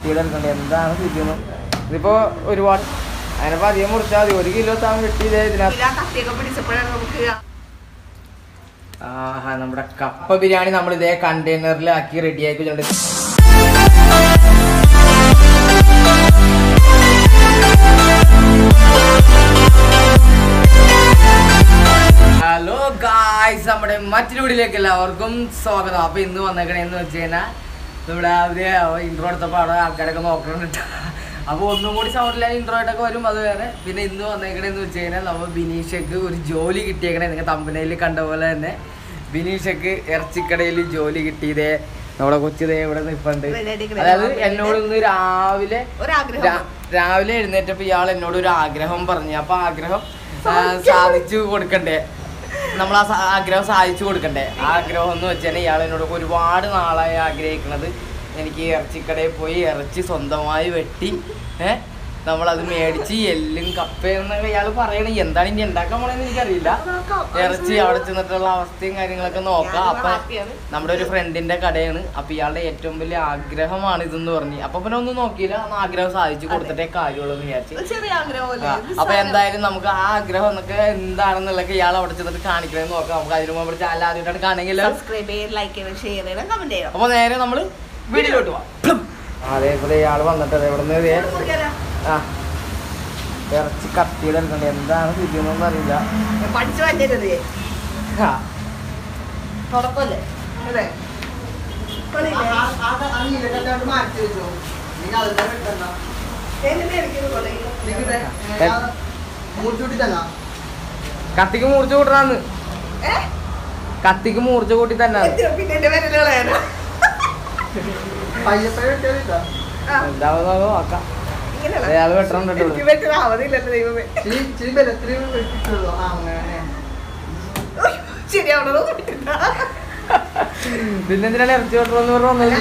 കട്ടിയിലെടുക്കണ്ടേ എന്താണ് സ്ഥിതിയെന്ന് ഇതിപ്പോ ഒരുപാട് അതിനിപ്പോ അധികം മുറിച്ചാൽ മതി ഒരു കിലോ താൻ കിട്ടിയില്ലേ ഇതിനകത്ത് ആ കത്തിയൊക്കെ പിടിച്ചപ്പോഴാണ് നമുക്ക് ആഹാ നമ്മുടെ കപ്പ ബിരിയാണി നമ്മൾ ഇതേ കണ്ടെയ്നറിലാക്കി റെഡി ആക്കി വെച്ചിട്ടുണ്ട് ഹലോ ഗായ്സ് നമ്മുടെ മറ്റൊരു വീഡിയോയിലേക്ക് എല്ലാവർക്കും സ്വാഗതം അപ്പൊ ഇന്ന് വന്നേക്കണേന്ന് വെച്ച് കഴിഞ്ഞാൽ നമ്മുടെ അവര് ഇൻട്രോ എടുത്തപ്പോൾ അവിടെ ആൾക്കാരൊക്കെ നോക്കണിട്ട് അപ്പോൾ ഒന്നും കൂടി സൗണ്ടില്ല ഇൻട്രോ ആയിട്ടൊക്കെ വരും അത് വേറെ പിന്നെ ഇന്ന് വന്നേക്കണേന്ന് വെച്ച് കഴിഞ്ഞാൽ നമ്മൾ ബിനീഷക്ക് ഒരു ജോലി കിട്ടിയേക്കണേ നിങ്ങൾ തമ്പനയിൽ കണ്ട പോലെ തന്നെ ബിനീഷക്ക് ഇറച്ചിക്കടയിൽ ജോലി കിട്ടിയതേ നമ്മുടെ കൊച്ചിതേ ഇവിടെ നിൽപ്പുണ്ട് വെള്ളയടിക്കണ അതായത് രാവിലെ. എന്നോട് ഇന്ന് രാവിലെ ഒരാഗ്രഹം രാ- രാവിലെ എഴുന്നേറ്റപ്പോ ഇയാൾ എന്നോട് ഒരു ആഗ്രഹം പറഞ്ഞു അപ്പൊ ആഗ്രഹം ആ, സാധിച്ചു കൊടുക്കണ്ടേ നമ്മൾ ആ സ- ആഗ്രഹം സാധിച്ചു കൊടുക്കണ്ടേ ആഗ്രഹം എന്ന് വെച്ചാൽ ഇയാൾ എന്നോട് ഒരുപാട് നാളായി ആഗ്രഹിക്കുന്നത് എനിക്ക് ഇറച്ചിക്കടയിൽ പോയി ഇറച്ചി സ്വന്തമായി വെട്ടി ഏഹ് നമ്മളത് മേടിച്ച് എല്ലും കപ്പയെന്നൊക്കെ ഇയാൾ പറയണേ എന്താണ് ഇനി ഉണ്ടാക്കാൻ പോണെന്ന് എനിക്കറിയില്ല നോക്കാം. ഇറച്ചി അവിടെ ചെന്നിട്ടുള്ള അവസ്ഥയും കാര്യങ്ങളൊക്കെ നോക്കാം ഞാനിവിടെ അപ്പൊ ഹാപ്പിയാണ്. നമ്മുടെ ഒരു ഫ്രണ്ടിന്റെ കടയാണ് അപ്പൊ ഇയാളുടെ ഏറ്റവും വലിയ ആഗ്രഹമാണ് ഇതെന്ന് പറഞ്ഞു അപ്പൊ പിന്നെ ഒന്നും നോക്കിയില്ല അന്ന് ആഗ്രഹം സാധിച്ചു കൊടുത്തിട്ടേ കാര്യമുള്ളൂ എന്ന് വിചാരിച്ചു ഒരു ചെറിയ ആഗ്രഹമല്ലേ ആ, ഇത് അപ്പൊ സാധനം. എന്തായാലും നമുക്ക് ആ ആഗ്രഹം എന്നൊക്കെ എന്താണെന്നുള്ളതൊക്കെ ഇയാൾ അവിടെ ചെന്നിട്ട് കാണിക്കണമെന്ന് നോക്കാം നമുക്ക് അതിന് മുമ്പ് ചാനൽ ആദ്യമായിട്ടാണ് കാണെങ്കിൽ സബ്സ്ക്രൈബ് ചെയ്യണം ലൈക്ക് ചെയ്യണം ഷെയർ ചെയ്യണം കമന്റ് ചെയ്യണം അപ്പൊ നേരെ നമ്മള് വീട്ടിലോട്ട് പോവാം അതെ ഇപ്പൊ ഇയാൾ വന്നിട്ട് ഇവിടെ നിന്ന് മുറിക്കാലോ? ആ ഇറച്ചി കത്തിയിലെടുക്കണ്ടേ എന്താണ് സ്ഥിതിയെന്നൊന്നും അറിയില്ല ഞാൻ പഠിച്ചു വന്നിരുന്നത് ആ, തുടക്കമല്ലേ അതെ കളിയില്ലേ? എങ്ങനെ ഇരിക്കുന്നു കളി? കത്തിക്ക് മൂർച്ച കൂട്ടണമെന്ന് ഏ? കത്തിക്ക് മൂർച്ച കൂട്ടി തന്നെ എന്തിനാ പിന്നെ എന്റെ വിരല് കളയാനോ? ആ, എന്താവുന്നോ നോക്കാം ഇങ്ങനെയാണോ? അയാൾ വെട്ടണം കേട്ടോ എനിക്ക് പറ്റുന്ന അവധിയില്ലല്ലോ ദൈവമേ ഉയ്, ശരിയാവണതോ പറ്റില്ല. പിന്നെന്തിനാണ് ഇറച്ചി വെട്ടണമെന്ന് പറഞ്ഞു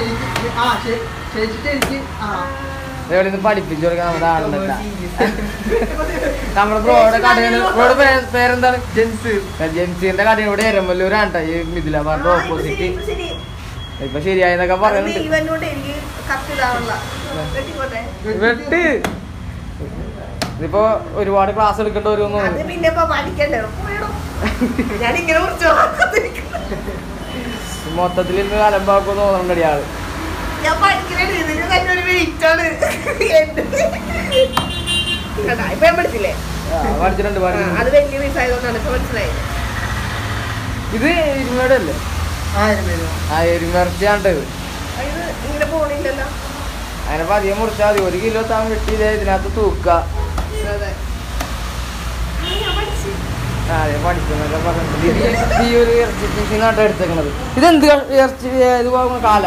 എവിടെ നിന്ന് പഠിപ്പിച്ചു കൊടുക്കാൻ നമ്മുടെ ആളുണ്ടല്ല നമ്മുടെ ബ്രോയുടെ കടയാണ് ബ്രോയുടെ പേ- പേരെന്താണ് ജെൻസ് ജെൻസിന്റെ കട ഇവിടെ എരമല്ലൂരാണ് ട്ടോ, ഈ മിഥിലാബാറിന്റെ ആ, ഇപ്പൊ ഓപ്പോസിറ്റ് ശരി, ഇപ്പൊ ശരി. ഇപ്പൊ ശരിയായെന്നൊക്കെ അത് പറയുന്നുണ്ട് ഇവനോട് എനിക്ക് കറക്റ്റ് ഇതാവണില്ല. വെട്ടിക്കോട്ടെ. വെട്ട് ഇതിപ്പോ ഒരുപാട് ക്ലാസ് എടുക്കേണ്ടി വരുമെന്ന് അത് തോന്നുന്നു പിന്നെ ഇപ്പൊ പഠിക്കണ്ടേ പോയടോ. ഞാൻ ഇങ്ങനെ കുറിച്ചോ മൊത്തത്തിൽ ഇന്ന് അലമ്പാക്കുമെന്ന് തോന്നുന്നുണ്ട് ഇയാള് ഞാൻ പഠിക്കണേ ഇതിന് തന്നെ ഒരു വെയിറ്റ് ആണ് എന്ത്? കണ്ടാ, ഇപ്പൊ ഞാൻ പഠിച്ചില്ലേ ആ, പഠിച്ചിട്ടുണ്ട് ആ, പഠിച്ചിട്ടുണ്ട് അത് വലിയ പീസ് ആയതുകൊണ്ടാണ് ഇപ്പൊ മനസ്സിലായത് ഇത് ഇരുമയുടെ അല്ലേ ആ എരുമിറച്ചിയാണ്ട് ഇത് ഇത് ഇങ്ങനെ പോണില്ലല്ലോ അതിനിപ്പോ അധികം മുറിച്ചാൽ മതി ഒരു കിലോ താൻ വെട്ടിയില്ലേ ഇതിനകത്ത് തൂക്കുക അതെ ആ, ഞാൻ പഠിച്ചു ആ അതെ പഠിക്കുന്നൊക്കെ പറഞ്ഞിട്ടുണ്ട് ഇത് ഈ- ഈ ഒരു ഇറച്ചി പീസിനായിട്ട് എടുത്തേക്കണത് ഇതെന്ത് ക- ഇറച്ചി ഇത് പോകുന്ന കാല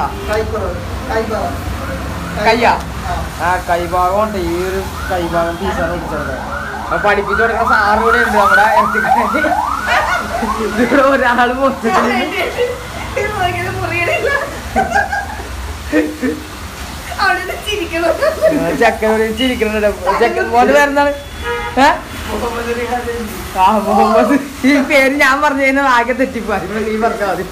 കയ്യാ ആ കൈഭാഗം ഉണ്ട് ഈ ഒരു കൈഭാഗം പീസാണ് പിടിച്ചത് അപ്പൊ പഠിപ്പിച്ചു കൊടുക്കുന്ന സാറ് കൂടെ ഉണ്ട് നമ്മുടെ ഇറച്ചിക്കടയിൽ ഇതിവിടെ ഒരാൾ മൊത്തത്തിൽ ഇത് നോക്കിയത് മുറിയണില്ല അവിടെ ചിരിക്കണം ചെക്കനോട് ചിരിക്കുന്നുണ്ട് ചെക്കൻ മോന്റെ പേരെന്താണ് ഏ? ആ മുഹമ്മദ് ഈ പേര് ഞാൻ പറഞ്ഞു കഴിഞ്ഞാൽ ആകെ തെറ്റിപ്പോയി നീ പറഞ്ഞാൽ മതി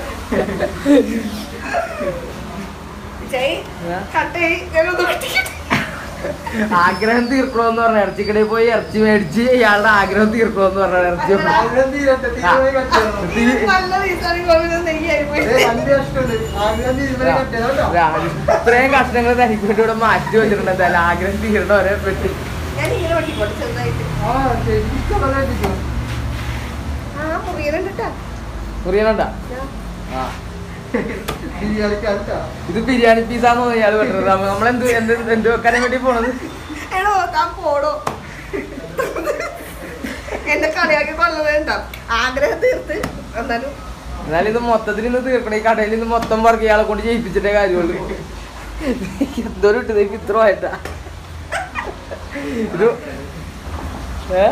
ജയ് കട്ടേ ഞാനൊന്ന് വെട്ടിക്കട്ടെ ആഗ്രഹം തീർക്കണമെന്ന് പറഞ്ഞ ഇറച്ചിക്കടയിൽ പോയി ഇറച്ചി മേടിച്ച് ഇയാളുടെ ആഗ്രഹം തീർക്കണമെന്ന് പറഞ്ഞ ഇറച്ചി ഇത് നല്ല പീസാണ് ഗോവിന്ദൻ നെയ്യായി പോയി ഇത്രയും കഷ്ടങ്ങൾ തനിക്ക് വേണ്ടി ഇവിടെ മാറ്റി വെച്ചിട്ടുണ്ട് എന്തായാലും ആഗ്രഹം തീരണ വരെ പെട്ടി ഞാൻ ഇങ്ങനെ വെട്ടിക്കോട്ടെ ചെറുതായിട്ട് ആ മുറിയലുണ്ട് കേട്ടാ മുറിയണണ്ട ആ ഇത് ബിരിയാണി പീസാന്ന് തോന്നുന്നു ഇയാൾ വെട്ടത് നമ്മളെന്ത് എന്ത് എന്ത് വെക്കാനും വേണ്ടി പോണത് എടോ താൻ പോടോ എന്നെ കളിയാക്കി കൊള്ളത് വേണ്ട ആഗ്രഹം തീർത്ത് എന്നാലും എന്നാലും ഇത് മൊത്തത്തിൽ ഇന്ന് തീർക്കണം ഈ കടയിൽ ഇന്ന് മൊത്തം വർക്ക് ഇയാളെ കൊണ്ട് ചെയ്യിപ്പിച്ചിട്ടേ കാര്യമുള്ളൂ എന്തോരം ഇട്ടത് എനിക്ക് ഇത്ര ആയിട്ടാ ഇത് ഏ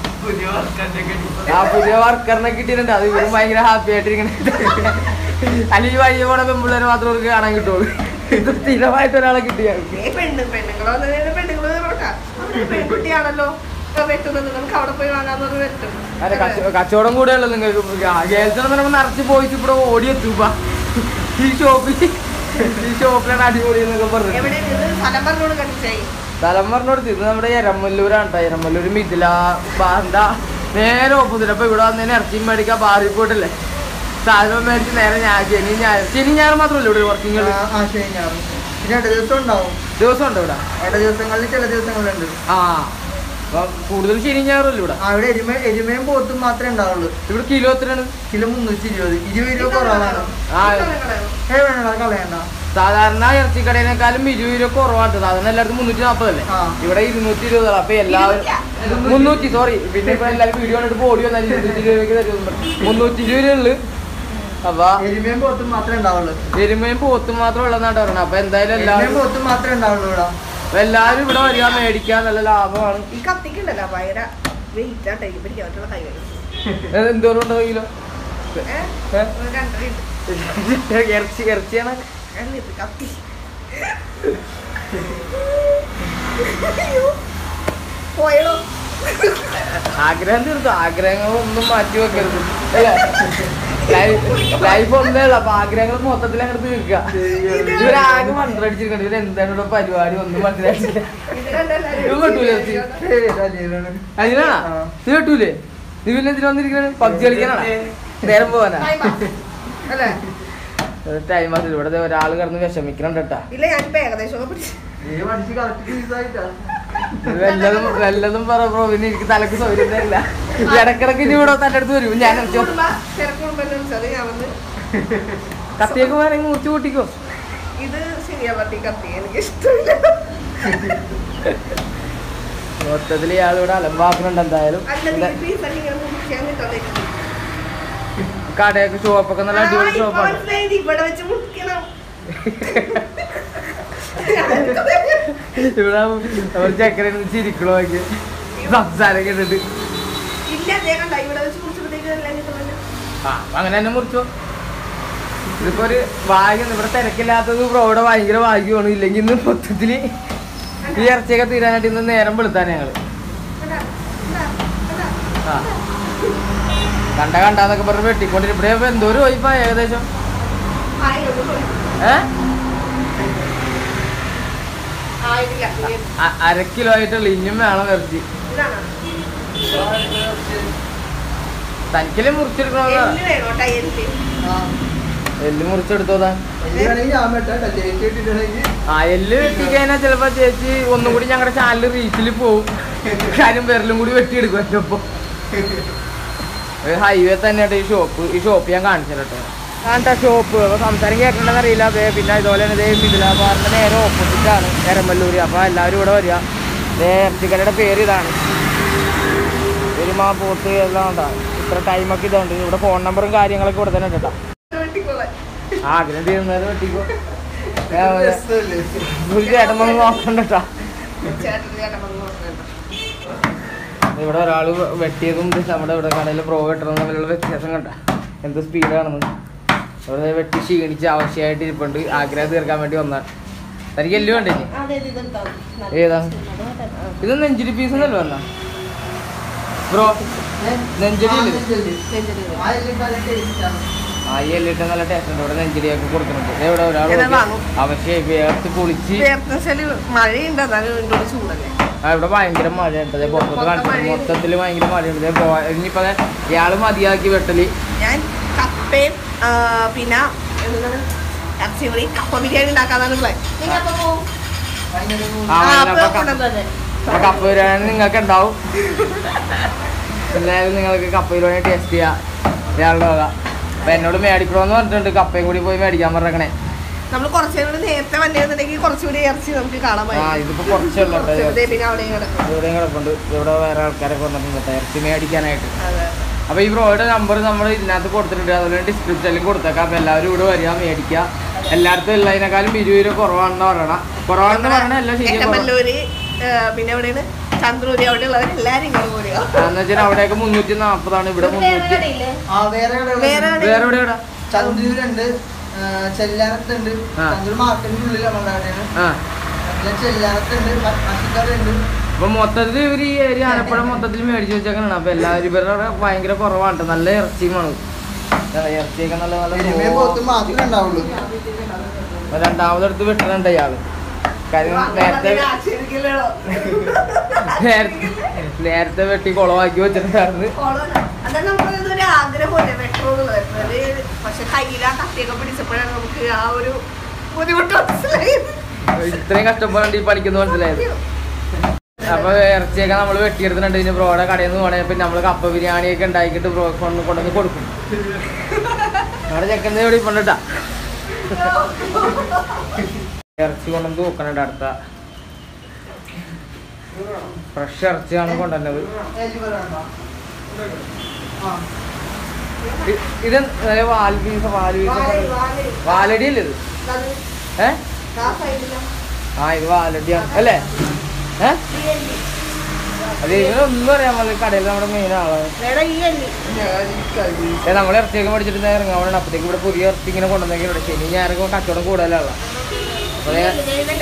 ആ പുതിയ വർക്കറിനെ കിട്ടിയിട്ടുണ്ട് അത് ഇവരും ഭയങ്കര ഹാപ്പി ആയിട്ടിരിക്കണ അല്ലെങ്കിൽ ഈ വഴിയെ പോണ പെമ്പിള്ളേരെ മാത്രം അവർക്ക് കാണാൻ കിട്ടുള്ളൂ ഇത് സ്ഥിരമായിട്ട് ഒരാളെ കിട്ടിയ ഏ പെണ്ണ് പെണ്ണുങ്ങളോ പെണ്ണുങ്ങളോ കേട്ടോട്ടാ അവര് പെൺകുട്ടിയാണല്ലോ ഇപ്പൊ വെട്ടുന്നത് നമുക്ക് അവിടെ പോയി വാങ്ങാന്ന് പറഞ്ഞ് വെട്ടും അതെ കച്ച- കച്ചവടം കൂടെയുള്ളൂ നിങ്ങൾക്ക് ഗേൾസിനെ പറയുമ്പോൾ നിറച്ച് പോയിട്ട് ഇവിടെ ഓടിയെത്തുക ഈ ഷോപ്പിൽ ഈ ഷോപ്പിലാണ് അടിപൊളി എന്നൊക്കെ പറഞ്ഞു എവിടെ ഇത് സ്ഥലം പറഞ്ഞോട് കണ്ടിച്ചായി സ്ഥലം പറഞ്ഞോട് ഇത് നമ്മുടെ എരമല്ലൂരാണ് കേട്ടോ എരമല്ലൂർ മിഥില എന്താ നേരെ ഓപ്പോസിറ്റ് അപ്പൊ ഇവിടെ വന്നതിന് ഇറച്ചി മേടിക്കാൻ ബാറിൽ പോയിട്ടില്ലേ സാധനം മേടിച്ച് നേരെ ഞാൻ ശനി ഞാൻ ശനി ഞാൻ മാത്രമല്ല ഇവിടെ വർക്കിംഗ് ആ, ആ, ശരി, ഞാൻ. പിന്നെ ഇട ദിവസം ഉണ്ടാവും ദിവസം ഉണ്ട് ഇവിടെ ഇട ദിവസങ്ങളിൽ ചില ദിവസങ്ങളുണ്ട് ആ അപ്പൊ കൂടുതൽ ശനി ഞായറല്ലേ ഇവിടെ ആ ഇവിടെ എരുമ എരുമയും പോത്തും മാത്രമേ ഉണ്ടാവുള്ളൂ ഇവിടെ കിലോ എത്രയാണ് കിലോ മുന്നൂറ്റി ഇരുപത് ഇരുപത് രൂപ കുറവാണ് ആ ഏ വേണ്ട കളയണ്ട സാധാരണ ഇറച്ചിക്കടേനേക്കാളും ഇരുപത് രൂപ കുറവാണ് സാധാരണ എല്ലാവർക്കും മുന്നൂറ്റി നാൽപ്പതല്ലേ ആ. ഇവിടെ ഇരുന്നൂറ്റി ഇരുപതാണ് അപ്പൊ എല്ലാവരും മുന്നൂറ്റി സോറി പിന്നെ ഇപ്പൊ എല്ലാവരും വീഡിയോ എടുത്ത് ഓടി വന്നാൽ ഇരുന്നൂറ്റി രൂപയ്ക്ക് തരുന്നു മുന്നൂറ്റി ഇരുപത് ഉള്ളു അപ്പൊ എരുമയും പോത്തും മാത്രമേ ഉണ്ടാവുള്ളൂ എരുമയും പോത്തും മാത്രം ഉള്ളതെന്നാണ് പറയുന്നത് അപ്പൊ എന്തായാലും എരുമയും എല്ലാവരും പോത്തും മാത്രമേ ഉണ്ടാവുള്ളൂ ഇവിടെ അപ്പൊ എല്ലാവരും ഇവിടെ വരിക മേടിക്കാൻ നല്ല ലാഭമാണ് ഈ കത്തിക്കുണ്ടല്ലോ ഭയങ്കര വെയിറ്റ് ആട്ടെ എനിക്ക് പിടിക്കാൻ പറ്റുള്ള കൈ വരും ഇത് എന്തോരം ഉണ്ടോ കിലോ ഏഹ് ഏ? ഒരു രണ്ടര ഉണ്ട് ഇറച്ചി ഇറച്ചിയാണ് എന്നിട്ട് കത്തി പോയടോ ആഗ്രഹം തീർത്തു ആഗ്രഹങ്ങളൊന്നും മാറ്റി വെക്കരുത് അല്ലേ ലൈഫ് ഒന്നേ ഉള്ളു അപ്പൊ ആഗ്രഹങ്ങൾ മൊത്തത്തിൽ അങ്ങോട്ട് തീർക്കുക ഇവരാകെ മന്ത്രടിച്ചിരിക്കണ്ട ഇവര് എന്താണ് ഇവിടെ പരിപാടി ഒന്നും മനസ്സിലായിട്ടില്ല ഇത് കണ്ടല്ലോ ഇത് കിട്ടൂലേ ഇറച്ചി? അതിനാ ആ. ഇത് കേട്ടൂലേ നീ പിന്നെ എന്തിനാ വന്നിരിക്കണേ പബ്ജി കളിക്കാനാണ് നേരം പോവാനാ അല്ലേ ടൈം ആക്കി ഇവിടെ ദേ ഒരാള് കിടന്ന് വിഷമിക്കണുണ്ട് കേട്ടാ ഇല്ല ഞാനിപ്പോ ഏകദേശം ഒക്കെ പിടിച്ചു ഈ മനുഷ്യ കറക്റ്റ് പീസായിട്ടാ വല്ലതും വല്ലതും പറ ബ്രോ പിന്നെ എനിക്ക് തലക്ക് സൗകര്യം തരില്ല ഇടക്കിടക്ക് ഇനി ഇവിടെ തന്റെ അടുത്ത് വരും ഞാൻ ഇറച്ചി വെക്കും. തിരക്കുമ്പോ വിളിച്ചത് ഞാൻ വന്ന് കത്തിയൊക്കെ വേണമെങ്കിൽ മുറിച്ച് കൂട്ടിക്കോ ഇത് ശരിയാ പറ്റി കത്തി എനിക്ക് ഇഷ്ടമില്ല മൊത്തത്തിൽ ഇയാൾ ഇവിടെ അലമ്പാക്കുന്നുണ്ട് എന്തായാലും അല്ല ഇവിടെ പീസ് ഒക്കെ ഇങ്ങനെ മുറിക്കാൻ കിട്ടാൻ കടയൊക്കെ ഷോപ്പൊക്കെ നല്ല അടിപൊളി ഷോപ്പാണ് ഇവിടെ വെച്ച് മുറിക്കണം ഇവിടെ നമ്മൾ ചക്കര ചിരിക്കണോ ഒക്കെ സംസാരം കേട്ടിട്ട് ഇല്ല അതേ കണ്ട ഇവിടെ വെച്ച് മുറിച്ചപ്പോഴത്തേക്ക് എല്ലാം കിട്ടുന്നില്ല ആ അപ്പൊ അങ്ങനെ തന്നെ മുറിച്ചോ ഇതിപ്പോ ഒരു ഭാഗ്യം ഇവിടെ തിരക്കില്ലാത്തത് ബ്രോ ഇവിടെ ഭയങ്കര ഭാഗ്യമാണ് ഇല്ലെങ്കിൽ ഇന്ന് മൊത്തത്തില് ഈ ഇറച്ചിയൊക്കെ തീരാനായിട്ട് ഇന്ന് നേരം വെളുത്താൻ ഞങ്ങള് കണ്ടാ? കണ്ടാ? കണ്ടാ? ആ കണ്ട കണ്ടാന്നൊക്കെ പറഞ്ഞ് വെട്ടിക്കൊണ്ടിരി ഇവിടെ ഇപ്പൊ എന്തോരം പോയിപ്പോ ഏകദേശം ആയിരം പോയി. ഏ ആയിട്ടില്ല ഇനി അ- അര കിലോ ആയിട്ടുള്ള ഇനിയും വേണം ഇറച്ചി ഇതാണോ തനിക്കല്ലേ മുറിച്ചെടുക്കണോ എല്ല് വേണോ കേട്ടോ എല്ല് എല്ല് മുറിച്ചെടുത്തോതാ വേണമെങ്കിൽ ഞാൻ വെട്ടാ ലേറ്റ് ഇട്ടിട്ടുണ്ടെങ്കിൽ ആ എല്ല് വെട്ടിക്കഴിഞ്ഞാൽ ചിലപ്പോ ചേച്ചി ഒന്നും കൂടി ഞങ്ങളുടെ ചാനൽ റീച്ചിൽ പോവും കാര്യം വിരലും കൂടി വെട്ടിയെടുക്കും എൻ്റെ ഒപ്പം ഹൈവേ തന്നെയായിട്ട് ഈ ഷോപ്പ് ഈ ഷോപ്പ് ഞാൻ കാണിച്ചു കേട്ടോ കാണട്ടാ ഷോപ്പ് അപ്പൊ സംസാരം കേൾക്കണ്ടെന്ന് അറിയില്ല അതെ പിന്നെ ഇതുപോലെ തന്നെ ഇതേ മിഥിലാബാറിന്റെ നേരെ ഓപ്പോസിറ്റ് ആണ് എരമല്ലൂര് അപ്പൊ എല്ലാവരും ഇവിടെ വരിക ഇതേ ഇറച്ചിക്കടയുടെ പേര് ഇതാണ് പെരുമാ പോത്ത് എല്ലാം ഉണ്ടാകും ഇത്ര ടൈമൊക്കെ ഇതുണ്ട് ഇവിടെ ഫോൺ നമ്പറും കാര്യങ്ങളൊക്കെ ഇവിടെ തന്നെ ഉണ്ട് കേട്ടോ വെട്ടിക്കോളാം ആഗ്രഹം തീരുന്നത് വെട്ടിക്കോ ഒരു ചേട്ടൻ വന്ന് നോക്കണ്ട കേട്ടോ ചേട്ടൻ ചേട്ടൻ വന്ന് നോക്കണ്ട ഇവിടെ ഒരാൾ വെട്ടിയതും ഇത് നമ്മുടെ ഇവിടെ കടയിൽ പ്രോ വെട്ടണം തമ്മിലുള്ള വ്യത്യാസം കണ്ട എന്ത് സ്പീഡാണെന്ന് ഇവിടെ വെട്ടി ക്ഷീണിച്ച് ആവശ്യമായിട്ട് ഇരിപ്പുണ്ട് ആഗ്രഹം തീർക്കാൻ വേണ്ടി വന്നാണ് തനിക്ക് എല്ലാം വേണ്ടേ ഇനി? അതെ ഇതുണ്ടാവും ഏതാ ഇത് നെഞ്ചിരി പീസ് എന്നല്ലോ വന്ന ബ്രോ നെഞ്ചിരി ആ ഈ എല്ലിട്ട് നല്ല ടേസ്റ്റ് ഉണ്ട് ഇവിടെ നെഞ്ചിരിയൊക്കെ കൊടുക്കുന്നുണ്ട് ദേ ഇവിടെ ഒരാൾ ഞാൻ വാങ്ങും. അവശ്യം വേർത്ത് കുളിച്ച് വേർത്തച്ചാല് മഴയുണ്ട് അതാണ് ഇതിന്റെ ചൂടല്ലേ ആ ഇവിടെ ഭയങ്കര മഴയുണ്ട് ദേ പുറത്തോട്ട് മൊത്തം കാണിച്ചു മഴയുണ്ട്. മൊത്തത്തിൽ ഭയങ്കര മഴയുണ്ട് ദേ പോ- ഇനിയിപ്പോ ദേ ഇയാള് മതിയാക്കി വെട്ടല് ഞാൻ കപ്പയും ആ, പിന്നെ എന്താണ് ഇറച്ചി കൂടി കപ്പ ബിരിയാണി ഉണ്ടാക്കാന്നാണ് പ്ലാൻ ആ, അങ്ങനെ അപ്പൊ ക- അപ്പൊ കപ്പ ബിരിയാണി നിങ്ങൾക്ക് ഉണ്ടാവും എന്തായാലും നിങ്ങൾക്ക് കപ്പ ബിരിയാണി ടേസ്റ്റ് ചെയ്യാം ഇയാളുടെ വക അപ്പൊ എന്നോട് മേടിക്കണമെന്ന് പറഞ്ഞിട്ടുണ്ട് കപ്പയും കൂടി പോയി മേടിക്കാൻ പറഞ്ഞേ നമ്മൾ കുറച്ചും കൂടി നേരത്തെ വന്നിരുന്നുണ്ടെങ്കിൽ കുറച്ചുകൂടി ഇറച്ചി നമുക്ക് കാണാൻ ആ ഇതിപ്പോ കുറച്ചുള്ളൂ കേട്ടോ. കുറച്ചുകൂടി പിന്നെ അവിടെയും കൂടെ ഇവിടെയും കിടപ്പുണ്ട് ഇവിടെ വേറെ ആൾക്കാരൊക്കെ വന്നിട്ടുണ്ട് കേട്ടോ, ഇറച്ചി മേടിക്കാനായിട്ട് അതെ അപ്പൊ ഈ ബ്രോയുടെ നമ്പർ നമ്മൾ ഇതിനകത്ത് കൊടുത്തിട്ടുണ്ട് അതുപോലെ ഡിസ്ക്രിപ്ഷനിൽ കൊടുത്തേക്കാം അപ്പൊ എല്ലാവരും ഇവിടെ വരിക മേടിക്കുക എല്ലായിടത്തും ഉള്ളതിനേക്കാളും ഇരുപത് രൂപ കുറവാണെന്ന് പറയണ കുറവാണെന്ന് പറയണ എല്ലാം ശരിക്കും ഏട്ടമ്പല്ലൂര് ആ, പിന്നെ എവിടെയാണ് ചന്ദ്രൂരി അവിടെ ഉള്ളവർ എല്ലാരും ഇങ്ങോട്ട് പോരുക എന്ന് വെച്ചാൽ അവിടെയൊക്കെ മുന്നൂറ്റി നാപ്പതാണ് ഇവിടെ മുന്നൂറ്റി ആ വേറെ കടകളുണ്ട്. വേറെ വേറെ എവിടെ ഇവിടെ ചന്ദ്രൂരുണ്ട് ആ, ചെല്ലാനത്തുണ്ട് ആ. ചന്ദ്രൂർ മാർക്കറ്റിന്റെ ഉള്ളിൽ നമ്മളുടെ അവിടെയാണ് ആ പിന്നെ ചെല്ലാനത്തുണ്ട് മഷിക്കടയുണ്ട് അപ്പൊ മൊത്തത്തിൽ ഇവര് ഈ ഏരിയ ആലപ്പുഴ മൊത്തത്തിൽ മേടിച്ചു വെച്ചേക്കാണ് അപ്പൊ എല്ലാവരും ഇവരുടെ അവിടെ ഭയങ്കര കുറവാണ് ട്ടോ. നല്ല ഇറച്ചിയുമാണ് ഇറച്ചിയൊക്കെ നല്ല നല്ല എരുമയും പോത്തും മാത്രമേ ഉണ്ടാവുള്ളൂ അപ്പൊ രണ്ടാമതെടുത്ത് വെട്ടണുണ്ട് ഇയാള് കാര്യം നേരത്തെ ആക്ഷേപിക്കല്ലോ നേരത്തെ നേരത്തെ വെട്ടി കുളമാക്കി വെച്ചിട്ടുണ്ടായിരുന്നു അതാണ് നമ്മൾ ഇതൊരു ആഗ്രഹമല്ലേ മെട്രോ എന്നുള്ളത് പക്ഷെ കയ്യിൽ ആ കത്തിയൊക്കെ പിടിച്ചപ്പോഴാണ് നമുക്ക് ആ ഒരു ബുദ്ധിമുട്ട് മനസ്സിലായത് ഇത്രയും കഷ്ടപ്പാടുണ്ട് ഈ പഠിക്കുന്ന മനസ്സിലായത് അപ്പൊ ഇറച്ചിയൊക്കെ നമ്മൾ വെട്ടിയെടുത്തിട്ടുണ്ട് ഇനി ബ്രോയുടെ കടയിൽ നിന്ന് പോകണേ പിന്നെ നമ്മള് കപ്പ ബിരിയാണിയൊക്കെ ഉണ്ടാക്കിയിട്ട് ബ്രോ കൊണ്ട് കൊണ്ടുവന്ന് കൊടുക്കും അവിടെ ചെക്കൻ്റെ ഇവിടെ ഇപ്പണ്ടാ ഇറച്ചി കൊണ്ടുവന്ന് തൂക്കണുണ്ട് അടുത്ത ഫ്രഷ് ഇറച്ചിയാണ് കൊണ്ടുവന്നത് ഏച്ചി പറയണ്ടോ? ആ. ഇ- ഇത് ഏ, വാൽ പീസ് വാൽ പീസ് വാലടി അല്ലേ ഇത് ഏ ആ ഇത് വാലടിയാണ് അല്ലേ ഏ അത് ഇവരൊന്നും അറിയാൻ പോലെ കടയിൽ നമ്മുടെ മെയിൻ ആളാണ് ഞാൻ ഈ കഴി- ഏ, നമ്മൾ ഇറച്ചിയൊക്കെ മേടിച്ചിട്ട് നേരെ ഇറങ്ങാൻ വേണ്ടി അപ്പത്തേക്ക് ഇവിടെ പുതിയ ഇറച്ചി ഇങ്ങനെ കൊണ്ടുവന്നെങ്കിൽ ഇവിടെ ശനി ഞായറൊക്കെ കച്ചവടം കൂടുതലുള്ള അപ്പൊ ദേ-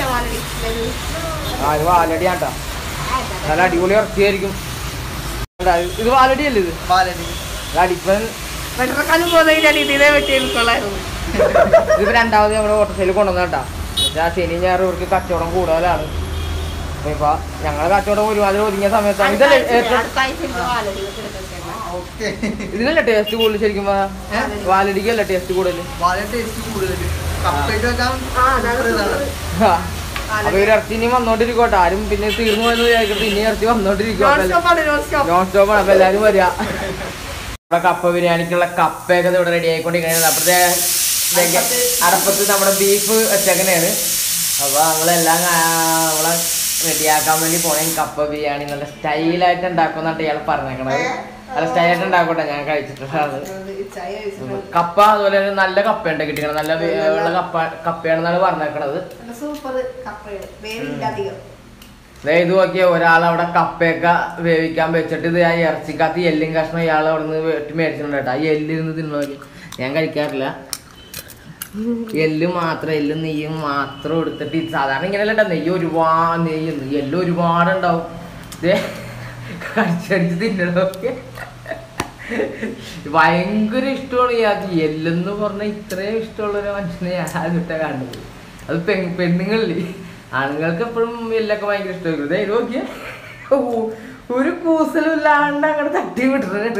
ആ ഇത് വാലടിയാണ് ട്ടാ. നല്ല അടിപൊളി ഇറച്ചിയായിരിക്കും കണ്ടാ, ഇത് വാലടി അല്ലേ ഇത് പാലടി. ഇത് അടിപ്പൻ മെട്രോക്കാലം പോകുന്നതിന് ഞാൻ ഇതിനെ പറ്റി എനിക്കുള്ളായിരുന്നു ഇതിപ്പോ രണ്ടാമത് നമ്മുടെ ഓട്ടോസൈൽ കൊണ്ടുവന്ന കേട്ടാ എന്നുവെച്ചാൽ ശനി ഞായർ ഇവർക്ക് കച്ചവടം കൂടുതലാണ് അപ്പൊ ഇപ്പൊ ഞങ്ങളെ കച്ചവടം ഒരുമാതിരി ഒതുങ്ങിയ സമയത്താണ് ഇതല്ലേ ഏറ്റവും അടുത്ത ആഴ്ച എനിക്ക് വാലടി കൊടുക്കണം. ആ, ഓക്കേ. ഇതിനല്ലേ ടേസ്റ്റ് കൂടുതൽ ശരിക്കും ഏ? വാലടിക്കല്ല ടേസ്റ്റ് കൂടുതൽ വളരെ ടേസ്റ്റ് കൂടുതൽ കപ്പയിട്ട് വെക്കാൻ ആ, അതാണ് super ഇതാണ്. super. അപ്പൊ ഇവര് ഇറച്ചി ഇനി വന്നോണ്ടിരിക്കോട്ടെ ആരും പിന്നെ തീർന്നു പോയെന്ന് വിചാരിക്കട്ടെ ഇനി ഇറച്ചി Non വന്നോണ്ടിരിക്കോട്ടെ stop ആണ്, non stop. നോൺ സ്റ്റോപ്പ് ആണ് അപ്പൊ എല്ലാരും വരിക നമ്മുടെ കപ്പ ബിരിയാണിക്കുള്ള കപ്പയൊക്കെ ദേ ഇവിടെ റെഡി ആയിക്കൊണ്ടിരിക്കണേ അപ്പഴത്തെ അടപ്പത്ത് നമ്മുടെ ബീഫ് വെച്ചേക്കണേണ് അപ്പൊ നമ്മളെല്ലാം ആ, നമ്മളെ റെഡിയാക്കാൻ വേണ്ടി പോണേ കപ്പ ബിരിയാണി നല്ല സ്റ്റൈലായിട്ട് ഉണ്ടാക്കുന്നാണ് ഇയാൾ പറഞ്ഞേക്കണത് നല്ല സ്റ്റൈലായിട്ട് ഉണ്ടാക്കട്ടെ ഞാൻ കഴിച്ചിട്ടുള്ളതാണ് ചായ കഴിച്ചിട്ടുണ്ട്. കപ്പ അതുപോലെ തന്നെ നല്ല കപ്പയുണ്ട് കിട്ടിക്കണം നല്ല വേ- ഉള്ള കപ്പ കപ്പയാണെന്നാണ് പറഞ്ഞേക്കണത് നല്ല സൂപ്പർ കപ്പയാണ് വേവില്ല അധികം ദേ ഇത് നോക്കിയ ഒരാളവിടെ കപ്പയൊക്കെ വേവിക്കാൻ വെച്ചിട്ട് ഇത് ആ ഇറച്ചിക്കകത്ത് എല്ലും കഷ്ണം ഇയാൾ അവിടെ നിന്ന് വെട്ടി മേടിച്ചിട്ടുണ്ട് കേട്ടോ ആ എല്ലിരുന്ന് തിന്നു നോക്കി ഞാൻ കഴിക്കാറില്ല എല്ല് മാത്രം എല്ലും നെയ്യും മാത്രം എടുത്തിട്ട് ഇത് സാധാരണ ഇങ്ങനെയല്ല ട്ടോ, നെയ്യ് ഒരുപാട് നെയ്യ് എല്ല് ഒരുപാട് ഉണ്ടാവും ദേ കടിച്ചടിച്ച് തിന്നണമൊക്കെ ഭയങ്കര ഇഷ്ടമാണ് ഇയാൾക്ക് എല്ലെന്ന് പറഞ്ഞാൽ ഇത്രയും ഇഷ്ടമുള്ള ഒരു മനുഷ്യനെ ഞാൻ ആദ്യമായിട്ടാ കാണുന്നത് അത് പെ പെണ്ണുങ്ങളില്ലേ ആണുങ്ങൾക്ക് എപ്പോഴും എല്ലൊക്കെ ഭയങ്കര ഇഷ്ടമായിരിക്കും ദേ ഇത് നോക്കിയേ ഊ, ഒരു കൂസലും ഇല്ലാണ്ട് അങ്ങോട്ട് തട്ടി വിട്ടിട്ടുണ്ട്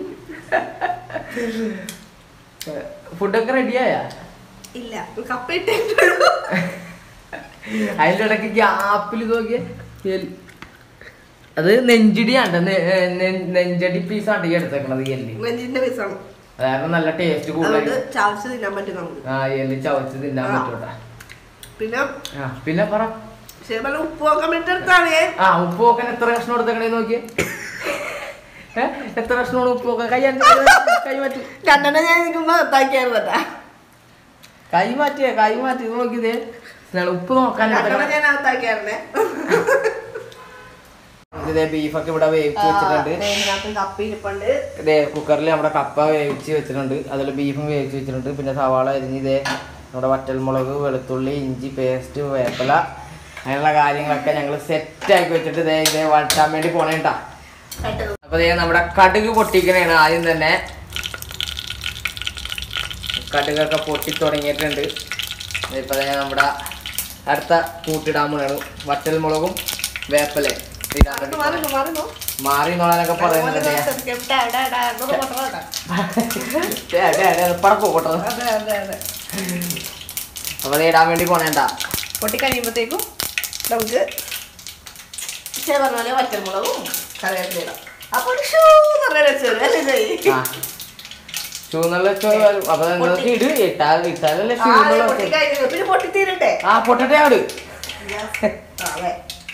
ഫുഡൊക്കെ റെഡിയായാ ഇല്ല കപ്പ ഇട്ടേ അതിൻ്റെ ഇടയ്ക്ക് ഗ്യാപ്പിൽ നോക്കിയ അത് നെഞ്ചിടിയാണ്ട് നെ- നെ- നെഞ്ചടി പീസാണ് ഈ എടുത്തേക്കണത് ഈ എല്ല് നെഞ്ചിന്റെ പീസാണ് അതായത് നല്ല ടേസ്റ്റ് അതുകൊണ്ട് കൂടുതൽ ചവച്ച് തിന്നാൻ പറ്റും നമുക്ക് ആ എല്ല് ചവച്ച് തിന്നാൻ ആ. പറ്റൂട്ടാ പിന്നെ ആ പിന്നെ പറ ശരി പറഞ്ഞ ഉപ്പ് നോക്കാൻ വേണ്ടി എടുത്താണ് ഞാൻ ആ ഉപ്പ് നോക്കാൻ എത്ര കഷ്ണം എടുത്തേക്കണേ നോക്കിയേ ഏ? എത്ര കഷ്ണമാണ് ഉപ്പ് നോക്കാൻ കൈ അഞ്ച് കൈ മാറ്റി രണ്ടെണ്ണം ഞാൻ നിൽക്കുമ്പോ എത്താക്കിയായിരുന്നു കേട്ടാ കൈ മാറ്റിയേ കൈ മാറ്റി ഇത് നോക്കിയതേ ഞാൻ ഉപ്പ് നോക്കാൻ രണ്ടെണ്ണം ഞാൻ അകത്താക്കിയായിരുന്നേ ഇതേ ബീഫൊക്കെ ഇവിടെ വേവിച്ച് വെച്ചിട്ടുണ്ട് ഇതിനകത്ത് കപ്പ ഇരിപ്പുണ്ട് ഇതേ കുക്കറിൽ നമ്മുടെ കപ്പ വേവിച്ച് വെച്ചിട്ടുണ്ട് അതിൽ ബീഫും വേവിച്ച് വെച്ചിട്ടുണ്ട് പിന്നെ സവാള അരിഞ്ഞ് ഇതേ നമ്മുടെ വറ്റൽമുളക് വെളുത്തുള്ളി ഇഞ്ചി പേസ്റ്റ് വേപ്പില അങ്ങനെയുള്ള കാര്യങ്ങളൊക്കെ ഞങ്ങൾ സെറ്റാക്കി വെച്ചിട്ട് ഇതേ ഇതേ വഴറ്റാൻ വേണ്ടി പോണേട്ടാ കേട്ടത് അപ്പൊ ദേ നമ്മുടെ കടുക് പൊട്ടിക്കണേണ് ആദ്യം തന്നെ കടുകൊക്കെ പൊട്ടി തുടങ്ങിയിട്ടുണ്ട് ഇപ്പൊ ദേ നമ്മുടെ അടുത്ത കൂട്ടിടാൻ പോണാണ് വറ്റൽമുളകും വേപ്പല മാറുന്നു മാറുന്നു മാറി നോളാനൊക്കെ പറയുന്നുണ്ട് ദേ. ദേ, ദേ, ദേ, പറക്കോ പൊട്ടത് അതെ അതെ അതെ അപ്പൊ അത് ഇടാൻ വേണ്ടി പോണേണ്ട പൊട്ടിക്കഴിയുമ്പോഴത്തേക്കും നമുക്ക് ചേ പറഞ്ഞ പോലെ വറ്റൽമുളകും കറിവേപ്പില അപ്പൊ ഒരു ഷൂ എന്ന് പറഞ്ഞ രസം വരും. അല്ലേ ജയ്? ആ ചൂന്നുള്ള ചോറ് വരും. അപ്പൊ നിങ്ങൾക്ക് ഇട് ഇട്ടാൽ ഇട്ടാലല്ലേ ആ, അത് ചൂന്നുള്ള പൊട്ടിക്കഴിഞ്ഞു. പിന്നെ പൊട്ടിത്തീരട്ടെ ആ പൊട്ടട്ടെ ആട് ആ, അതെ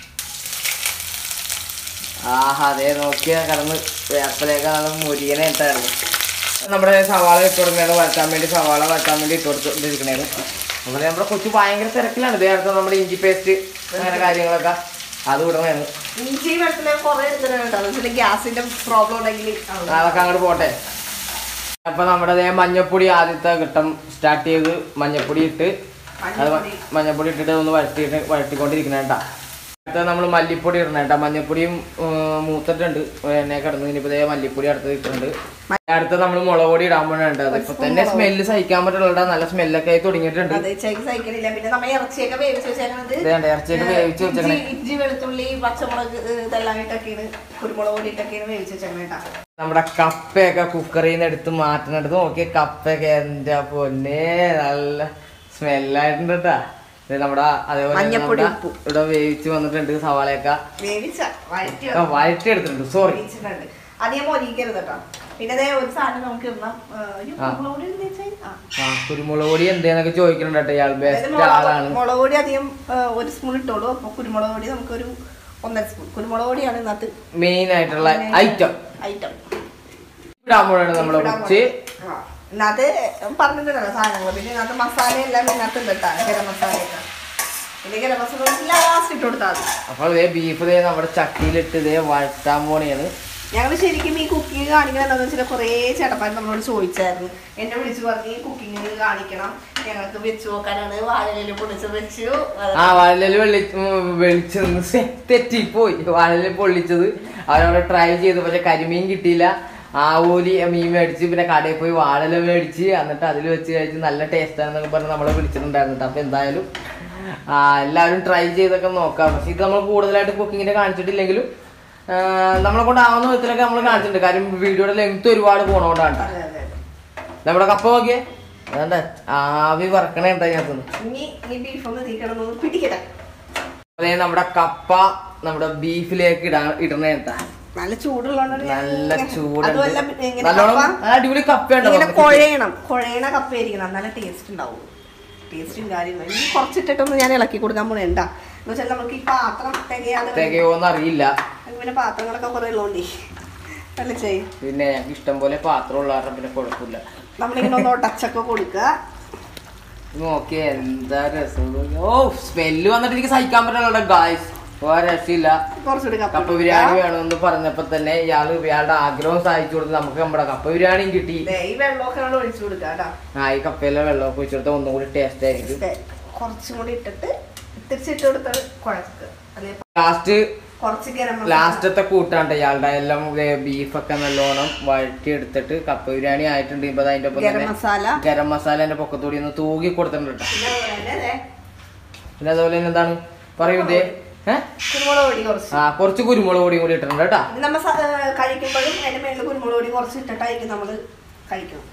ആഹാ അതേ നോക്കിയാ കടന്ന് വേപ്പലേക്ക് നല്ല മുരിയനെ ഇട്ടായിരുന്നു നമ്മുടെ സവാള ഇട്ട് കൊടുക്കുകയാണ് വഴറ്റാൻ വേണ്ടി സവാള വഴറ്റാൻ വേണ്ടി ഇട്ട് കൊടുത്തിരിക്കണേന്ന് അതുപോലെ നമ്മുടെ കൊച്ചു ഭയങ്കര തിരക്കിലാണ് ഇതേ അടുത്ത് നമ്മുടെ ഇഞ്ചി പേസ്റ്റ് അങ്ങനെ കാര്യങ്ങളൊക്കെ അത് വിടണേന്ന് ഇഞ്ചി വെള്ളത്തിലെ കുറെ എടുത്തിട്ടുണ്ട് ഗ്യാസിന്റെ പ്രോബ്ലം ഉണ്ടെങ്കിൽ അതൊക്കെ അങ്ങോട്ട് പോട്ടെ അപ്പൊ നമ്മുടെ ദേ മഞ്ഞപ്പൊടി ആദ്യത്തെ ഘട്ടം സ്റ്റാർട്ട് ചെയ്ത് മഞ്ഞപ്പൊടി ഇട്ട് അത് മഞ്ഞപ്പൊടി. മഞ്ഞപ്പൊടി ഇട്ടിട്ട് ഒന്ന് വഴറ്റിയിട്ട് വഴറ്റിക്കൊണ്ടിരിക്കണേട്ടാ അടുത്ത നമ്മൾ മല്ലിപ്പൊടി ഇടണം കേട്ടോ മഞ്ഞപ്പൊടിയും ഉം, മൂത്തിട്ടുണ്ട് എണ്ണ കിടന്ന് ഇനിയിപ്പോ ദേ മല്ലിപ്പൊടി അടുത്ത് ഇട്ടിട്ടുണ്ട് അടുത്ത നമ്മൾ മുളക് പൊടി ഇടാൻ പോണുണ്ട് അത് ഇപ്പൊ തന്നെ സ്മെല്ല് സഹിക്കാൻ പറ്റുള്ള നല്ല സ്മെല്ലൊക്കെ ആയി തുടങ്ങിയിട്ടുണ്ട് അത് ചേക്ക് സഹിക്കണില്ല പിന്നെ നമ്മ ഇറച്ചിയൊക്കെ വേവിച്ച് വെച്ചേക്കണത് ഇതേണ്ട ഇറച്ചിയൊക്കെ വേവിച്ച് വെച്ചേക്കണേ ഇഞ്ചി- ഇഞ്ചി വെളുത്തുള്ളി പച്ചമുളക് ഏ, ഇതെല്ലാം ഇട്ടൊക്കെയാണ് കുരുമുളക് പൊടി ഇട്ടൊക്കെയാണ് വേവിച്ച് വെച്ചേക്കണ കേട്ടാ നമ്മുടെ കപ്പയൊക്കെ കുക്കറിൽ നിന്ന് എടുത്ത് മാറ്റുന്നിടത്ത് നോക്കിയ കപ്പയൊക്കെ എന്റെ പൊന്നെ നല്ല സ്മെല്ലായിട്ടുണ്ട് കേട്ടാ ഇത് നമ്മുടെ അതേപോലെ തന്നെ മഞ്ഞപ്പൊടി, നമ്മുടെ ഉപ്പും. ഇവിടെ വേവിച്ച് വന്നിട്ടുണ്ട് സവാളയൊക്കെ വേവിച്ച വഴറ്റി ആ, വഴറ്റി എടുത്തിട്ടുണ്ട് സോറി വേവിച്ചിട്ടുണ്ട് അധികം മൊരിക്കരുത് കേട്ടോ പിന്നെ ദേ ഒരു സാധനം നമുക്ക് ഇടണം ഏ, ഒരു ആ. കുരുമുളക് പൊടി ഇടുന്നെ വെച്ചാൽ, ആ. ആ കുരുമുളക് പൊടി എന്തേന്നൊക്കെ ചോദിക്കുന്നുണ്ട് കേട്ടോ ഇയാൾ അതായത് ബെസ്റ്റ് മുളക് ആളാണ് മുളക് പൊടി അധികം ഏ, ഒരു സ്പൂൺ ഇട്ടോളൂ അപ്പൊ കുരുമുളക് പൊടി നമുക്കൊരു ഒന്നര സ്പൂൺ കുരുമുളക് പൊടിയാണ് ഇതിനകത്ത് മെയിൻ ആയിട്ടുള്ള ഐറ്റം ഐറ്റം ഇടാകുമ്പോഴാണ് നമ്മളെ കുറിച്ച് ഇതിനകത്ത് പറഞ്ഞിട്ടുണ്ടല്ലോ സാധനങ്ങൾ പിന്നെ ഇതിനകത്ത് മസാല എല്ലാം ഇതിനകത്ത് ഉണ്ട് കേട്ടോ ഗരം മസാലയൊക്കെ പിന്നെ ഗരം മസാല ലാസ്റ്റ് ഇട്ട് കൊടുത്താൽ മതി അപ്പോൾ ഇതേ ബീഫ് ഇതേ നമ്മുടെ ചട്ടിയിലിട്ട് ഇതേ വഴറ്റാൻ പോണെയാണ് ഞങ്ങൾ ശരിക്കും ഈ കുക്കിംഗ് കാണിക്കണം എന്താണെന്ന് വെച്ചാൽ കുറേ ചേട്ടന്മാർ നമ്മളോട് ചോദിച്ചായിരുന്നു എന്നെ വിളിച്ചു പറഞ്ഞ് ഈ കുക്കിംഗ് കാണിക്കണം ഞങ്ങൾക്ക് വെച്ച് നോക്കാനാണ് വാഴയില് പൊളിച്ച് വെച്ചു അത് ആ വാഴല് വെള്ളി വെളിച്ചത് തെറ്റിപ്പോയി വാഴല് പൊള്ളിച്ചത് അവരവിടെ ട്രൈ ചെയ്തു പക്ഷെ കരിമീൻ കിട്ടിയില്ല ആവൂലി മീൻ മേടിച്ച് പിന്നെ കടയിൽ പോയി വാഴല മേടിച്ച് എന്നിട്ട് അതിൽ വെച്ച് കഴിച്ച് നല്ല ടേസ്റ്റ് ആണെന്നൊക്കെ പറഞ്ഞ് നമ്മളെ വിളിച്ചിട്ടുണ്ടായിരുന്നു ട്ടോ. അപ്പൊ എന്തായാലും ആ, എല്ലാവരും ട്രൈ ചെയ്തൊക്കെ നോക്കാം പക്ഷെ ഇത് നമ്മൾ കൂടുതലായിട്ട് കുക്കിങ്ങിന്റെ കാണിച്ചിട്ടില്ലെങ്കിലും ആ, നമ്മളെ കൊണ്ടാവുന്ന വിധത്തിലൊക്കെ നമ്മൾ കാണിച്ചിട്ടുണ്ട് കാര്യം വീഡിയോയുടെ ലെങ്ത് ഒരുപാട് പോണോണ്ടാണ് ട്ടോ. അതെ, അതെ, അതെ. നമ്മുടെ കപ്പ നോക്കിയേ അതണ്ട ആവി വറക്കണേ ഉണ്ടാ ഇതിനകത്തുനിന്ന് ഇനി ഈ ബീഫ് ഒന്ന് തീ കിടന്നൊന്ന് പിടിക്കട്ടെ അതേ നമ്മുടെ കപ്പ നമ്മുടെ ബീഫിലേക്ക് ഇടാ ഇടണ കേട്ടാ നല്ല ചൂടുള്ളതുകൊണ്ട് ഞാൻ നല്ല ഇങ്ങനെ- ചൂടുണ്ട് അതുമല്ല പിന്നെ ഇങ്ങനെ നല്ലോണം കപ്പ ആ, അടിപൊളി കപ്പയുണ്ട് ഇങ്ങനെ നമുക്ക്. കുഴയണം കുഴയണ കപ്പയായിരിക്കണം നല്ല ടേസ്റ്റ് ഉണ്ടാവും ടേസ്റ്റും കാര്യങ്ങളും ഇനി കുറച്ചിട്ടിട്ടൊന്നും ഞാൻ ഇളക്കി കൊടുക്കാൻ പോണേ എന്താ എന്ന് വെച്ചാൽ നമുക്ക് ഈ പാത്രം തികയാതെ വരും. തികയോന്ന് അറിയില്ല നമുക്ക് പിന്നെ പാത്രങ്ങളൊക്കെ കുറേ ഉള്ളതുകൊണ്ടേ അല്ല ചെയ്യും പിന്നെ ഞങ്ങൾക്ക് ഇഷ്ടം പോലെ പാത്രം ഉള്ള കാരണം പിന്നെ കുഴപ്പമില്ല നമ്മളിങ്ങനെ ഒന്ന് ഒടച്ചൊക്കെ കൊടുക്കുക നോക്കിയേ എന്താ രസം ഓ സ്മെല്ല് വന്നിട്ട് എനിക്ക് സഹിക്കാൻ പറ്റില്ല ഗായ്സ് വേറെ രക്ഷയില്ല കുറച്ചുകൂടി കപ്പ കപ്പ ബിരിയാണി വേണമെന്ന് പറഞ്ഞപ്പോ തന്നെ ഇയാള് ഇയാളുടെ ആഗ്രഹം സാധിച്ചു കൊടുത്ത് നമുക്ക് നമ്മുടെ കപ്പ ബിരിയാണിയും കിട്ടി ദേ, ഈ വെള്ളമൊക്കെ നമ്മൾ ഒഴിച്ചു കൊടുക്കുക കേട്ടോ ആ ഈ കപ്പയിലെ വെള്ളമൊക്കെ ഒഴിച്ചെടുത്ത ഒന്നും കൂടി ടേസ്റ്റ് ആയിരിക്കും ദേ, കുറച്ചും കൂടി ഇട്ടിട്ട് തിരിച്ചിട്ട് കൊടുത്താൽ കുഴക്കുക അല്ലെ ലാസ്റ്റ് കുറച്ച് ഗരം മസാല. ലാസ്റ്റത്തെ കൂട്ടാണ്ട് ഇയാളുടെ എല്ലാം ബീഫൊക്കെ നല്ലോണം വഴറ്റി എടുത്തിട്ട് കപ്പ ബിരിയാണി ആയിട്ടുണ്ട് ഇപ്പൊ അതിന്റെ ഒപ്പം ഗരം തന്നെ മസാല ഗരം മസാലേന്റെ പൊക്കത്തൂടി ഒന്ന് തൂകി കൊടുത്തിട്ടുണ്ട് കേട്ടോ പിന്നെ അതുപോലെ തന്നെ ദേ, പിന്നെ അതുപോലെ തന്നെ എന്താണ് പറയൂ ഇതേ ഏഹ് കുരുമുളക് പൊടി കുറച്ച് ആ കുറച്ച് കുരുമുളക് പൊടിയും കൂടി ഇട്ടിട്ടുണ്ട് കേട്ടാ ഇത് നമ്മ സ- ഏ, കഴിക്കുമ്പോഴും അതിന്റെ മേളിൽ കുരുമുളക് പൊടി കുറച്ച് ഇട്ടിട്ടായിരിക്കും നമ്മൾ കഴിക്കണം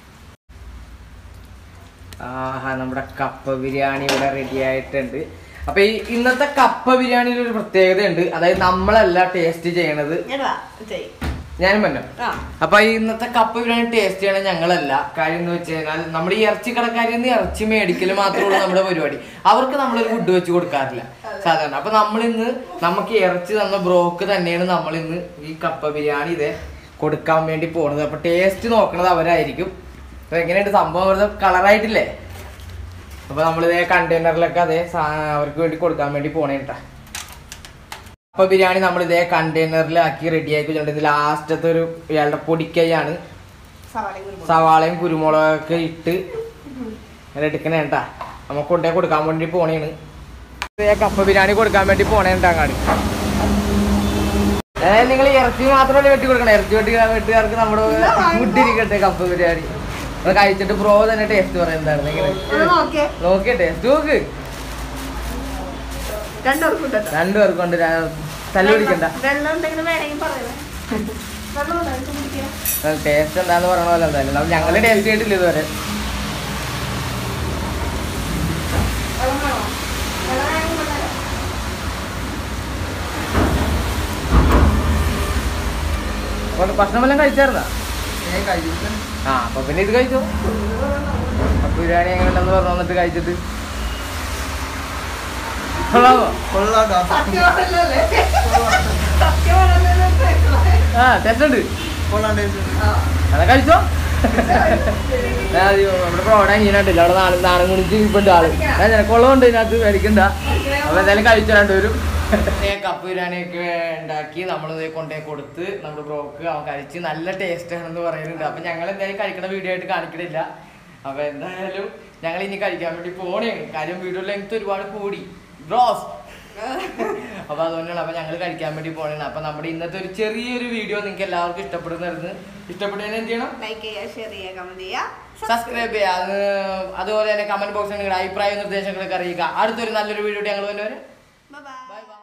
ആഹാ നമ്മുടെ കപ്പ ബിരിയാണി ഇവിടെ റെഡി ആയിട്ടുണ്ട് അപ്പൊ ഈ ഇന്നത്തെ കപ്പ ബിരിയാണിയിൽ ഒരു പ്രത്യേകതയുണ്ട് അതായത് നമ്മളല്ല ടേസ്റ്റ് ചെയ്യണത് ഞാൻ വാ, ചെയ്യ്. ഞാനും പറഞ്ഞു ആ അപ്പൊ ഈ ഇന്നത്തെ കപ്പ ബിരിയാണി ടേസ്റ്റ് ചെയ്യണ ഞങ്ങളല്ല കാര്യം എന്ന് വെച്ച് കഴിഞ്ഞാൽ നമ്മുടെ ഈ ഇറച്ചി കടക്കാരിൽ നിന്ന് ഇറച്ചി മേടിക്കൽ മാത്രമുള്ള നമ്മുടെ പരിപാടി അവർക്ക് നമ്മളൊരു ഫുഡ് വെച്ച് കൊടുക്കാറില്ല സാധാരണ അപ്പൊ നമ്മളിന്ന് നമുക്ക് ഇറച്ചി തന്ന ബ്രോക്ക് തന്നെയാണ് നമ്മൾ ഇന്ന് ഈ കപ്പ ബിരിയാണി ഇതേ കൊടുക്കാൻ വേണ്ടി പോണത് അപ്പൊ ടേസ്റ്റ് നോക്കണത് അവരായിരിക്കും അപ്പൊ എങ്ങനെയുണ്ട് സംഭവം വെറുതെ കളറായിട്ടില്ലേ അപ്പൊ നമ്മളിതേ കണ്ടെയ്നറിലൊക്കെ അതേ സാ- അവർക്ക് വേണ്ടി കൊടുക്കാൻ വേണ്ടി പോണേ കേട്ടാ അപ്പൊ ബിരിയാണി നമ്മൾ ഇതേ കണ്ടെയ്നറിലാക്കി റെഡി ആക്കി വെച്ചിട്ടുണ്ട് ഇത് ലാസ്റ്റത്തെ ഒരു ഇയാളുടെ പൊടിക്കൈയാണ് സവാളയും കുരുമുളകും സവാളയും കുരുമുളകൊക്കെ ഇട്ട് അങ്ങനെ എടുക്കണേ കേട്ടാ നമുക്ക് കൊണ്ടേ കൊടുക്കാൻ വേണ്ടി പോണേണ് ഇതേ കപ്പ ബിരിയാണി കൊടുക്കാൻ വേണ്ടി പോണേ കേട്ടാ അങ്ങാടി അതായത് നിങ്ങൾ ഇറച്ചി മാത്രമല്ലേ വെട്ടി കൊടുക്കണം ഇറച്ചി വെട്ടി വെട്ടുകാർക്ക് നമ്മുടെ ഫുഡ് ഇരിക്കട്ടെ കപ്പ ബിരിയാണി അത് കഴിച്ചിട്ട് ബ്രോ തന്നെ ടേസ്റ്റ് പറയാൻ എന്തായിരുന്നു ഇങ്ങനെ ഒന്ന് നോക്കിയേ നോക്കിയ ടേസ്റ്റ് നോക്ക് രണ്ടുപേർക്കും ഉണ്ടോ രണ്ടുപേർക്കും കൊണ്ട് തല്ലു പിടിക്കണ്ട വെള്ളം എന്തെങ്കിലും വേണമെങ്കിൽ പറയണേ വെള്ളം ഉണ്ടോ എനിക്ക് കുടിക്കാൻ ടേസ്റ്റ് എന്താന്ന് പറയണ പോലെ എന്തായാലും നമ്മൾ ഞങ്ങള് ടേസ്റ്റ് ചെയ്തിട്ടില്ല ഇതുവരെ വെള്ളം വേണോ വെള്ളം വേണമെങ്കിൽ കൊണ്ടുവരാം. അപ്പോൾ ഭക്ഷണം വല്ലതും കഴിച്ചായിരുന്നാ ഞാൻ കഴിച്ചിട്ട് ആ അപ്പൊ പിന്നെ ഇത് കഴിച്ചോ അപ്പൊ ബിരിയാണി എങ്ങനെയുണ്ടെന്ന് പറഞ്ഞു വന്നിട്ട് കഴിച്ചിട്ട് കൊള്ളാമോ കൊള്ളാട്ടോ സത്യമാണല്ലോ അല്ലേ? സത്യമാണല്ലോ എന്ന് കേൾക്കണേ. ആ ടേസ്റ്റ് ഉണ്ട് കൊള്ളാണ്ട് ആ. അതെ കഴിച്ചോ ആ, അത് നമ്മുടെ പ്രോഡക്റ്റ് ഇങ്ങനെയുണ്ടല്ലോ അവിടെ നാളെ നാളെ കുണിച്ച് ഇപ്പൊ ആള് ആ, നിനക്കുള്ളതുണ്ട് ഇതിനകത്ത് മേടിക്കണ്ട അപ്പൊ എന്തായാലും കഴിച്ചു രണ്ടുപേരും കപ്പ് ബിരിയാണിയൊക്കെ ഉണ്ടാക്കി നമ്മൾ കൊണ്ടുപോയി കൊടുത്ത് നമ്മുടെ ബ്രോക്ക് അവൻ കഴിച്ച് നല്ല ടേസ്റ്റ് ആണെന്ന് പറയുന്നുണ്ട് അപ്പൊ ഞങ്ങൾ എന്തായാലും കഴിക്കണ വീഡിയോ ആയിട്ട് കാണിക്കണില്ല അപ്പൊ എന്തായാലും ഞങ്ങൾ ഇനി കഴിക്കാൻ വേണ്ടി പോണേ കാര്യം വീഡിയോ ലെങ്ത് ഒരുപാട് കൂടി ബ്രോസ് അപ്പൊ അതുകൊണ്ടാണ് അപ്പൊ ഞങ്ങൾ കഴിക്കാൻ വേണ്ടി പോകണേ അപ്പൊ നമ്മുടെ ഇന്നത്തെ ഒരു ചെറിയൊരു വീഡിയോ നിങ്ങൾക്ക് എല്ലാവർക്കും ഇഷ്ടപ്പെടുന്നായിരുന്നു ഇഷ്ടപ്പെടുന്നതിന് എന്ത് ചെയ്യണം ലൈക്ക് ചെയ്യുക ഷെയർ ചെയ്യുക കമന്റ് ചെയ്യുക സബ്സ്ക്രൈബ് ചെയ്യുക അത് അതുപോലെ തന്നെ കമന്റ് ബോക്സിൽ നിങ്ങളുടെ അഭിപ്രായ നിർദ്ദേശങ്ങളൊക്കെ അറിയിക്കുക അടുത്തൊരു നല്ലൊരു വീഡിയോ ഞങ്ങൾ വന്നവരെ ബൈ ബൈ ബൈ